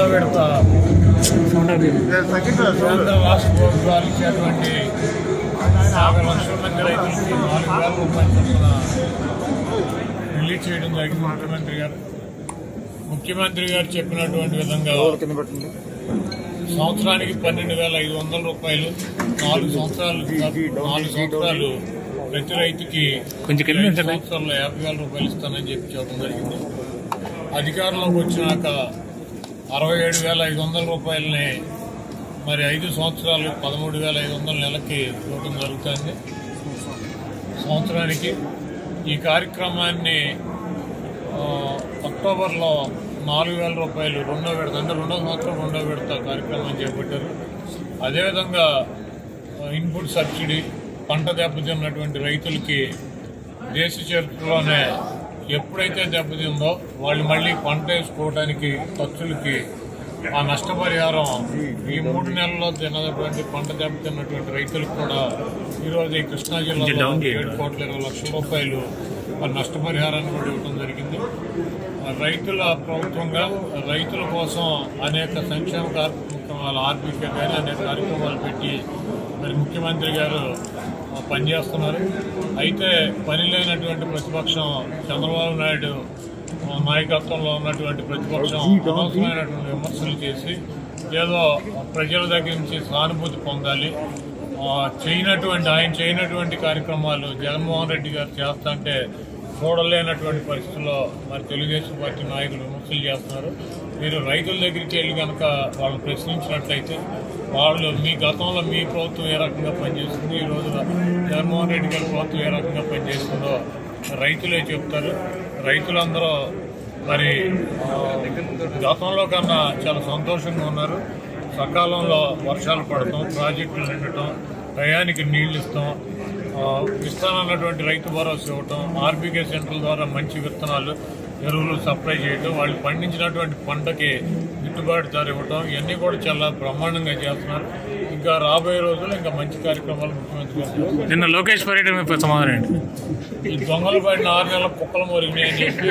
విడత కేంద్ర రాష్ట్ర ప్రభుత్వాలు ఇచ్చేటువంటి యాభై లక్షల మంది రైతులకి నాలుగు వేల రూపాయల చొప్పున రిలీజ్ చేయడం జరిగింది ముఖ్యమంత్రి గారు ముఖ్యమంత్రి గారు చెప్పినటువంటి విధంగా సంవత్సరానికి పన్నెండు వేల ఐదు వందల రూపాయలు నాలుగు సంవత్సరాలు నాలుగు సంవత్సరాలు ప్రతి రైతుకి కొంచెం కింద ఐదు ఉంచండి. సంవత్సరాల్లో యాభై వేల రూపాయలు ఇస్తానని చెప్పి చెప్పడం జరిగింది అధికారంలోకి వచ్చినాక అరవై ఏడు వేల ఐదు వందల రూపాయలని మరి ఐదు సంవత్సరాలు పదమూడు వేల ఐదు వందల నెలకి ఇవ్వడం జరుగుతుంది సంవత్సరానికి ఈ కార్యక్రమాన్ని ఆ, అక్టోబర్లో నాలుగు వేల రూపాయలు రెండో విడత అంటే రెండో సంవత్సరం రెండో విడత కార్యక్రమం చేపట్టారు అదేవిధంగా ఆ, ఇన్పుట్ సబ్సిడీ పంట దెబ్బతిన్నటువంటి రైతులకి దేశ చరిత్రలోనే ఎప్పుడైతే దెబ్బతిందో వాళ్ళు మళ్ళీ పంట వేసుకోవడానికి ఖర్చులకి ఆ నష్టపరిహారం ఈ మూడు నెలల్లో తిన్నటువంటి పంట దెబ్బతిన్నటువంటి రైతులకు కూడా ఈరోజు ఈ కృష్ణా జిల్లాలో డౌన్ చేయండి. ఏడు కోట్ల ఇరవై లక్షల రూపాయలు మరి నష్టపరిహారాన్ని కూడా ఇవ్వడం జరిగింది రైతుల ప్రభుత్వంగా రైతుల కోసం అనేక సంక్షేమ కార్యక్రమాలు ఆర్బీకే కానీ అనేక కార్యక్రమాలు పెట్టి మరి ముఖ్యమంత్రి గారు ఆ, పనిచేస్తున్నారు అయితే పని లేనటువంటి ప్రతిపక్షం చంద్రబాబు నాయుడు ఆ, నాయకత్వంలో ఉన్నటువంటి ప్రతిపక్షం అనవసరమైనటువంటి విమర్శలు చేసి ఏదో ప్రజల దగ్గర నుంచి సానుభూతి పొందాలి ఆ, చేయనటువంటి ఆయన చేయనటువంటి కార్యక్రమాలు జగన్మోహన్ రెడ్డి గారు చేస్తుంటే చూడలేనటువంటి పరిస్థితుల్లో మరి తెలుగుదేశం పార్టీ నాయకులు విమర్శలు చేస్తున్నారు మీరు రైతుల దగ్గరికి వెళ్ళి కనుక వాళ్ళు ప్రశ్నించినట్లయితే వాళ్ళు మీ గతంలో మీ ప్రభుత్వం ఏ రకంగా పనిచేస్తుంది ఈ రోజు జగన్మోహన్ రెడ్డి గారి ప్రభుత్వం ఏ రకంగా పనిచేస్తుందో రైతులే చెప్తారు రైతులందరూ మరి ఆ, గతంలో కన్నా చాలా సంతోషంగా ఉన్నారు సకాలంలో వర్షాలు పడటం ప్రాజెక్టులు నిండటం టయానికి నీళ్లు ఇస్తాం ఆ, ఇస్తానన్నటువంటి రైతు భరోసా ఇవ్వటం ఆర్బీకే సెంటర్ల ద్వారా మంచి విత్తనాలు ఎరువులు సప్లై చేయటం వాళ్ళు పండించినటువంటి పంటకి గిట్టుబాటు ధర ఇవ్వటం ఇవన్నీ కూడా చాలా బ్రహ్మాండంగా చేస్తున్నారు ఇంకా రాబోయే రోజుల్లో ఇంకా మంచి కార్యక్రమాలు ముఖ్యమంత్రి గారు చేస్తారు. నిన్న లోకేష్ పర్యటన మీద సమాధానం ఏంటి ఈ దొంగలు పడిన ఆరు నెలల కుక్కలు మొరిగినాయని చెప్పి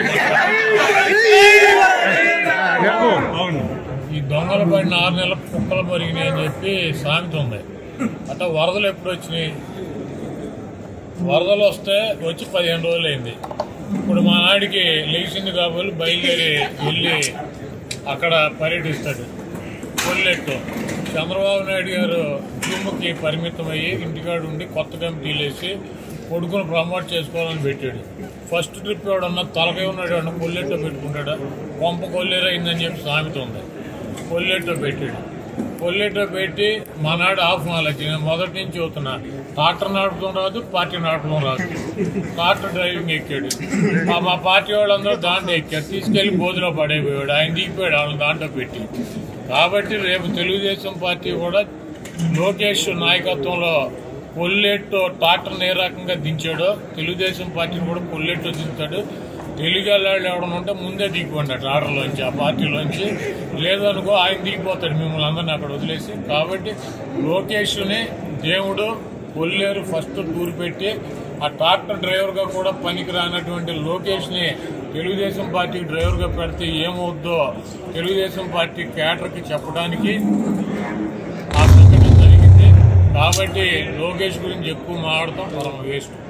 ఈ దొంగలు పడిన ఆరు నెలల కుక్కలు మొరిగినాయని చెప్పి సామెత ఉంది అట్లా వరదలు ఎప్పుడు వచ్చినాయి వరదలు వస్తే వచ్చి పదిహేను రోజులు అయింది ఇప్పుడు మా నాడికి లేచింది కాబట్టి బయలుదేరి వెళ్ళి అక్కడ పర్యటిస్తాడు కొల్లెట్టు చంద్రబాబు నాయుడు గారు జూమ్కి పరిమితం అయ్యి ఇంటికాడ ఉండి కొత్త కమిటీలు వేసి కొడుకును ప్రమోట్ చేసుకోవాలని పెట్టాడు ఫస్ట్ ట్రిప్ ఎవడన్నా తలకై ఉన్నాడు అన్న కొల్లెట్టో పెట్టుకుంటాడా పంప కొల్లేరు అయిందని చెప్పి సామెత ఉంది కొల్లెట్టో పెట్టాడు కొల్లెట్టో పెట్టి మా నాడు ఆఫ్ నాలెడ్జ్ నేను మొదటి నుంచి చూస్తున్నా ట్రాక్టర్ నడపడం రాదు పార్టీ నడపడం రాదు ట్రాక్టర్ డ్రైవింగ్ ఎక్కాడు మా మా పార్టీ వాళ్ళందరూ దాంట్లో ఎక్కారు తీసుకెళ్లి బోధిలో పడైపోయాడు ఆయన దిగిపోయాడు వాళ్ళని దాంట్లో పెట్టి కాబట్టి రేపు తెలుగుదేశం పార్టీ కూడా లోకేష్ నాయకత్వంలో కొల్లెట్టు ట్రాక్టర్ని ఏ రకంగా దించాడో తెలుగుదేశం పార్టీని కూడా కొల్లెట్టు దించాడు తెలుగు వాళ్ళు ఎవడన్నా ఉంటే ముందే దిగిపోండి ట్రాక్టర్లోంచి ఆ పార్టీలోంచి లేదనుకో ఆయన దిగిపోతాడు మిమ్మల్ని అందరిని అక్కడ వదిలేసి కాబట్టి లోకేష్ని దేవుడు కొల్లేరు ఫస్ట్ టూర్ పెట్టి ఆ ట్రాక్టర్ డ్రైవర్గా కూడా పనికి రానటువంటి లోకేష్ని తెలుగుదేశం పార్టీ డ్రైవర్గా పెడితే ఏమవుద్దో తెలుగుదేశం పార్టీ క్యాటర్కి చెప్పడానికి ఆ సంఘటన జరిగింది కాబట్టి లోకేష్ గురించి ఎక్కువ మాట్లాడతాం మనం వేస్ట్